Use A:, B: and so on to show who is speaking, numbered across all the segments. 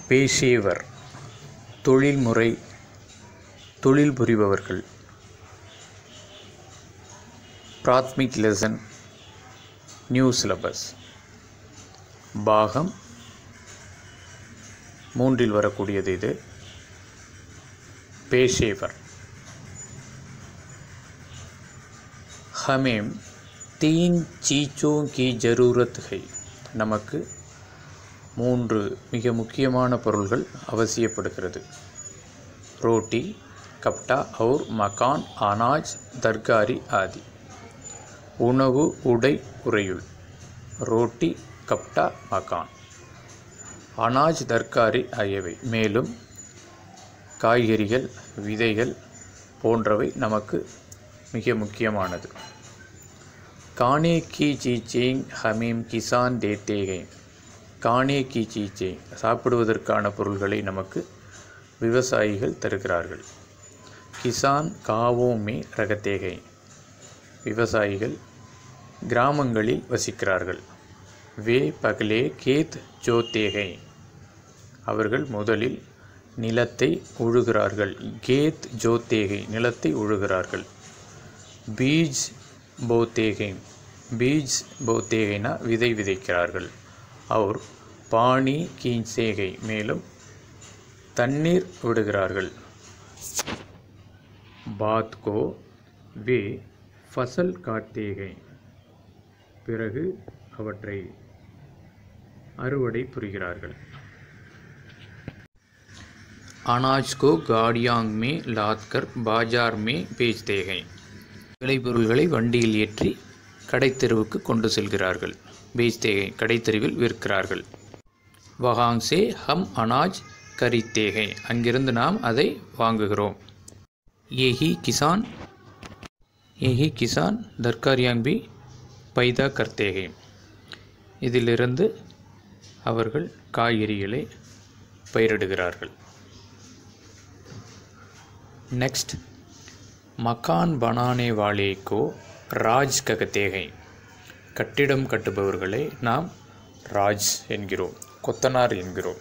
A: பேஷேவர் தொழில்முறை தொழில் புரிபவர்கள் பிராத்மிக் லெசன் நியூ சிலபஸ் பாகம் மூன்றில் வரக்கூடியது இது पेशेवर हमें तीन चीज़ों की ज़रूरत है நமக்கு மூன்று மிக முக்கியமான பொருள்கள் அவசியப்படுகிறது ரோட்டி கப்டா அவுர் மகான் அனாஜ் தர்காரி ஆதி உணவு உடை உறையுள் ரோட்டி கப்டா மகான் அனாஜ் தர்காரி ஆகியவை மேலும் காய்கறிகள் விதைகள் போன்றவை நமக்கு மிக முக்கியமானது கானே கி சீச்சேங் ஹமீம் கிசான் தேத்தேகை கானே கி சீச்சேங் சாப்பிடுவதற்கான பொருள்களை நமக்கு விவசாயிகள் தருகிறார்கள் கிசான் காவோமே ரகத்தேகை விவசாயிகள் கிராமங்களில் வசிக்கிறார்கள் வே பகலே கேத் ஜோத்தேகை அவர்கள் முதலில் நிலத்தை உழுகிறார்கள் கேத் ஜோத்தேகை நிலத்தை உழுகிறார்கள் பீஜ் போத்தேகை பீஜ் போத்தேகைனா விதை விதைக்கிறார்கள் அவர் பாணி கீஞ்சேகை மேலும் தண்ணீர் விடுகிறார்கள் பாத்கோ வே ஃபசல் காட்டேகை பிறகு அவற்றை அறுவடை புரிகிறார்கள் अनाज को गाड़ियांग में लाद कर बाजार में बेचते हैं விளைபொருள்களை வண்டியில் ஏற்றி கடைத்தெருவுக்கு கொண்டு செல்கிறார்கள் பேச்தேகை கடைத்தெருவில் விற்கிறார்கள் வகாங் சே ஹம் அனாஜ் கரித்தேகை அங்கிருந்து நாம் அதை வாங்குகிறோம் ஏஹி கிசான் ஏஹி கிசான் தர்காரியாங் பி பைதா கர்த்தேகை இதிலிருந்து அவர்கள் காய்கறிகளை பயிரிடுகிறார்கள் नेक्स्ट மக்கான் பனானே வாலேக்கோ ராஜ் ககத்தேகை கட்டிடம் கட்டுபவர்களை நாம் ராஜ் என்கிறோம் கொத்தனார் என்கிறோம்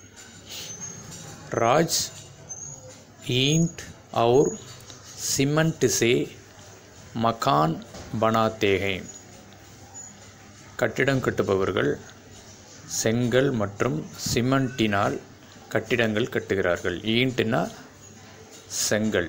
A: ராஜ் ईंट और सीमेंट से मकान बनाते हैं கட்டிடம் கட்டுபவர்கள் செங்கல் மற்றும் சிமெண்டினால் கட்டிடங்கள் கட்டுகிறார்கள் ஈண்ட்னா செங்கல்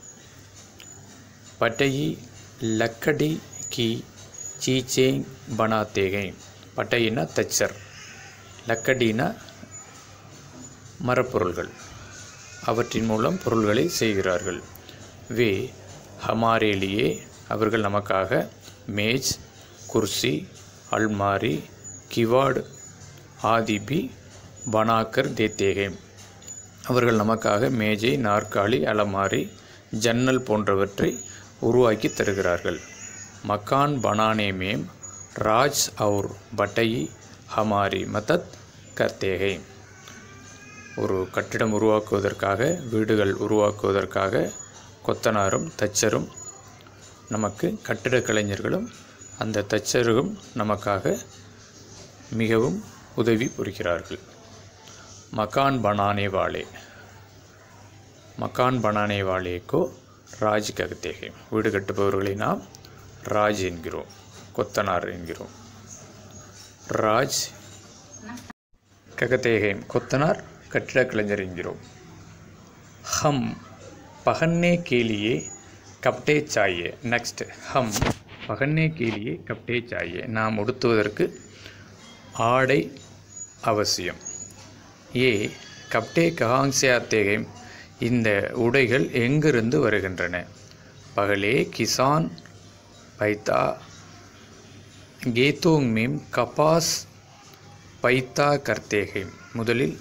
A: पटई लकड़ी की चीज़ें बनाते हैं பட்டையினா தச்சர் லக்கடினா மரப்பொருள்கள் அவற்றின் மூலம் பொருள்களை செய்கிறார்கள் வே ஹமாரேலியே அவர்கள் நமக்காக மேஜ் குர்சி அல்மாரி கிவாட் ஆதிபி பனாக்கர் தேத்தேகே அவர்கள் நமக்காக மேஜை நாற்காலி அலமாரி ஜன்னல் போன்றவற்றை உருவாக்கி தருகிறார்கள் மக்கான் பனானே மேம் ராஜ் அவுர் பட்டயி ஹமாரி மதத் கர்த்தேகை ஒரு கட்டிடம் உருவாக்குவதற்காக வீடுகள் உருவாக்குவதற்காக கொத்தனாரும் தச்சரும் நமக்கு கட்டிடக் கலைஞர்களும் அந்த தச்சரும் நமக்காக மிகவும் உதவி புரிகிறார்கள் மகான் பனானே வாலே மக்கான் பனானே வாலேக்கோ ராஜ் ககத்தேகை வீடு கட்டுபவர்களை நாம் ராஜ் என்கிறோம் கொத்தனார் என்கிறோம் ராஜ் ககத்தேகை கொத்தனார் கட்டிடக் கலைஞர் என்கிறோம் ஹம் பகன்னே கேலியே கப்டே சாயே நெக்ஸ்ட் ஹம் பகன்னே கேலியே கப்டே சாயே நாம் உடுத்துவதற்கு ஆடை அவசியம் ஏ கப்டே கஹாங்ஸே ஆத்தேகை இந்த உடைகள் எங்கிருந்து வருகின்றன பகலே கிசான் பைத்தா கேத்தோங் மீம் கபாஸ் பைத்தா கர்த்தேகை முதலில்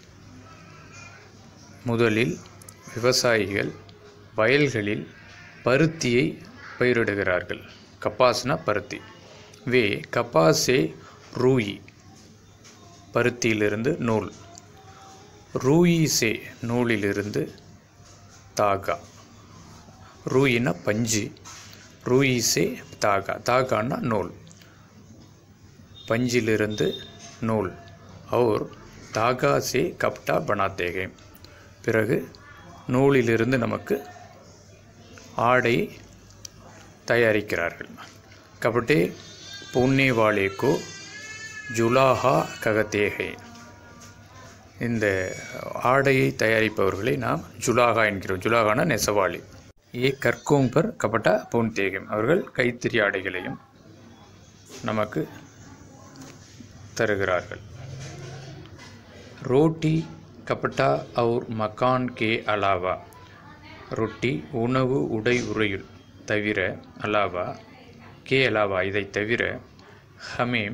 A: முதலில் விவசாயிகள் வயல்களில் பருத்தியை பயிரிடுகிறார்கள் கப்பாஸ்னா பருத்தி வே கப்பாசே ரூயி பருத்தியிலிருந்து நூல் ரூயிசே நூலிலிருந்து தாகா ரூயினா பஞ்சு ரூயிசே தாகா தாகான்னா நூல் பஞ்சிலிருந்து நூல் और தாகா சே கப்டா பனாத்தேகே பிறகு நூலிலிருந்து நமக்கு ஆடை தயாரிக்கிறார்கள் கபட்டே புண்ணே வாலேக்கோ ஜுலாஹா ககத்தேகை இந்த ஆடையை தயாரிப்பவர்களை நாம் ஜுலாகா என்கிறோம் ஜுலாகான நெசவாளி ஏ கற்கோம்பர் கபட்டா பூன்தேகம் அவர்கள் கைத்தறி ஆடைகளையும் நமக்கு தருகிறார்கள் ரோட்டி கபட்டா அவுர் மகான் கே அலாவா ரொட்டி உணவு உடை உறையுள் தவிர அலாவா கே அலாவா இதை தவிர ஹமேம்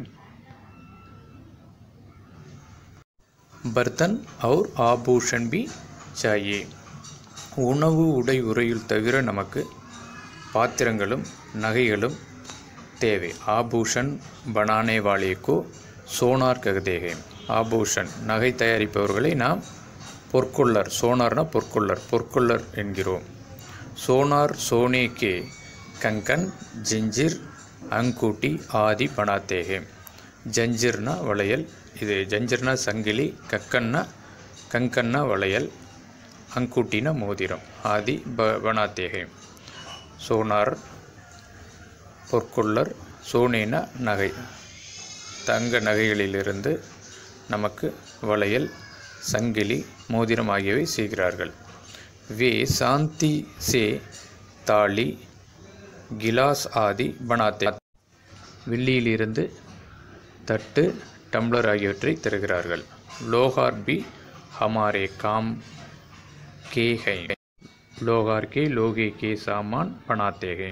A: பர்தன் அவுர் ஆபூஷன் பி சாயே உணவு உடை உறையுள் தவிர நமக்கு பாத்திரங்களும் நகைகளும் தேவை ஆபூஷன் பனானே வாலேக்கோ சோனார் ககதேகே ஆபூஷன் நகை தயாரிப்பவர்களை நாம் பொற்கொள்ளர் சோனார்னா பொற்கொள்ளர் பொற்கொள்ளர் என்கிறோம் சோனார் சோனே கே கங்கன் ஜிஞ்சிர் அங்கூட்டி ஆதி பனாத்தேகே ஜஞ்சிர்னா வளையல் இது ஜஞ்சிர்னா சங்கிலி கக்கன்னா கங்கன்னா வளையல் அங்கூட்டினா மோதிரம் ஆதி ப பனாத்தேகே சோனார் பொற்கொள்ளர் சோனேனா நகை தங்க நகைகளிலிருந்து நமக்கு வளையல் சங்கிலி மோதிரம் ஆகியவை செய்கிறார்கள் வே சாந்தி சே தாலி கிலாஸ் ஆதி பனாத்தே வெள்ளியிலிருந்து தட்டு டம்ளர் ஆகியவற்றை தருகிறார்கள் லோகார் பி ஹமாரே காம் கே ஹை லோகார் கே லோகே கே சாமான் பனாத்தேகே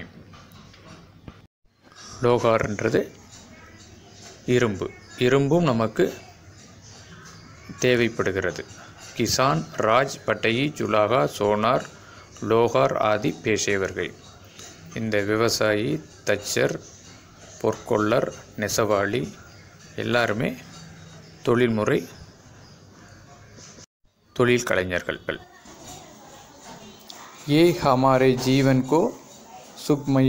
A: லோகார்ன்றது இரும்பு இரும்பும் நமக்கு தேவைப்படுகிறது கிசான் ராஜ் பட்டயி ஜுலாகா சோனார் லோகார் ஆதி பேஷேவர்கள் இந்த விவசாயி தச்சர் பொற்கொள்ளர் நெசவாளி எல்லாருமே தொழில்முறை தொழில் கலைஞர்கள் ये हमारे जीवन को सुखमय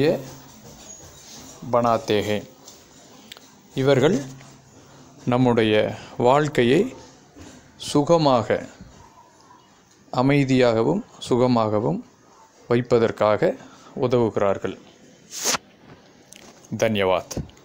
A: बनाते हैं இவர்கள் நம்முடைய வாழ்க்கையை சுகமாக அமைதியாகவும் சுகமாகவும் வைப்பதற்காக உதவுகிறார்கள் தன்யவாத்